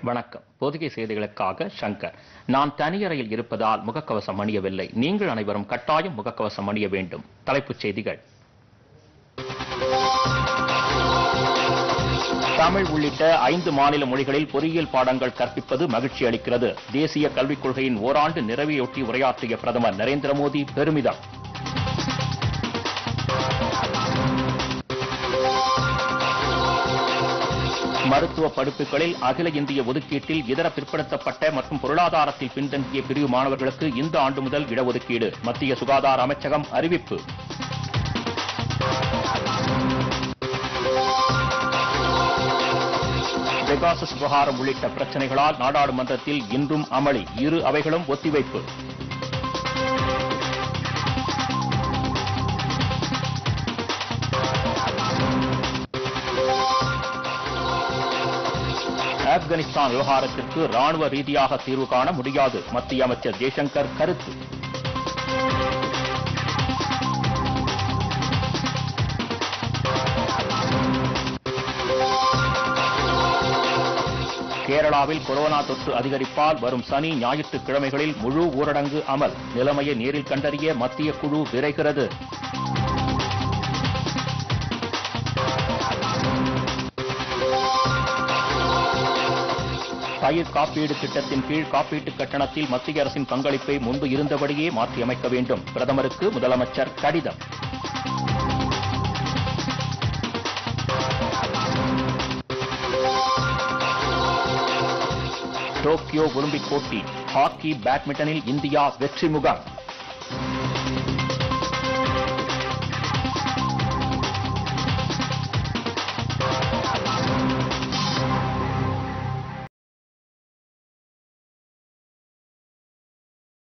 வணக்கம் பொதிகை செய்திகளுக்காக சங்கர் நான் தனியறையில் இருப்பதால் முகக்கவசம் அணியவில்லை நீங்கள் அனைவரும் கட்டாயம் முகக்கவசம் அணிய வேண்டும் தலைப்புச் செய்திகள் தமிழ் உள்ளிட்ட ஐந்து மாநில மொழிகளில் பொறியியல் பாடங்கள் கற்பிப்பது மகிழ்ச்சி அளிக்கிறது தேசிய கல்விக் கொள்கையின் ஓராண்டு நிறைவையொட்டி உரையாற்றிய பிரதமர் நரேந்திர மோடி பெருமிதம் மருத்துவ படிப்புகளில் அகில இந்திய ஒதுக்கீட்டில் இதர பிற்படுத்தப்பட்ட மற்றும் பொருளாதாரத்தில் பின்தங்கிய பிரிவு மாணவர்களுக்கு இந்த ஆண்டு முதல் இடஒதுக்கீடு மத்திய சுகாதார அமைச்சகம் அறிவிப்பு பெகாசஸ் விவகாரம் உள்ளிட்ட பிரச்சனைகளால் நாடாளுமன்றத்தில் இன்றும் அமளி இரு அவைகளும் ஒத்திவைப்பு ஆப்கானிஸ்தான் விவகாரத்திற்கு ராணுவ ரீதியாக தீர்வு காண முடியாது மத்திய அமைச்சர் ஜெய்சங்கர் கருத்து கேரளாவில் கொரோனா தொற்று அதிகரிப்பால் வரும் சனி ஞாயிற்றுக்கிழமைகளில் முழு ஊரடங்கு அமல் நிலைமையை நேரில் கண்டறிய மத்திய குழு விரைகிறது பயிர் காப்பீடு திட்டத்தின் கீழ் காப்பீட்டு கட்டணத்தில் மத்திய அரசின் பங்களிப்பை முன்பு இருந்தபடியே மாற்றியமைக்க வேண்டும் பிரதமருக்கு முதலமைச்சர் கடிதம் டோக்கியோ ஒலிம்பிக் போட்டி ஹாக்கி பேட்மிண்டனில் இந்தியா வெற்றி முகாம்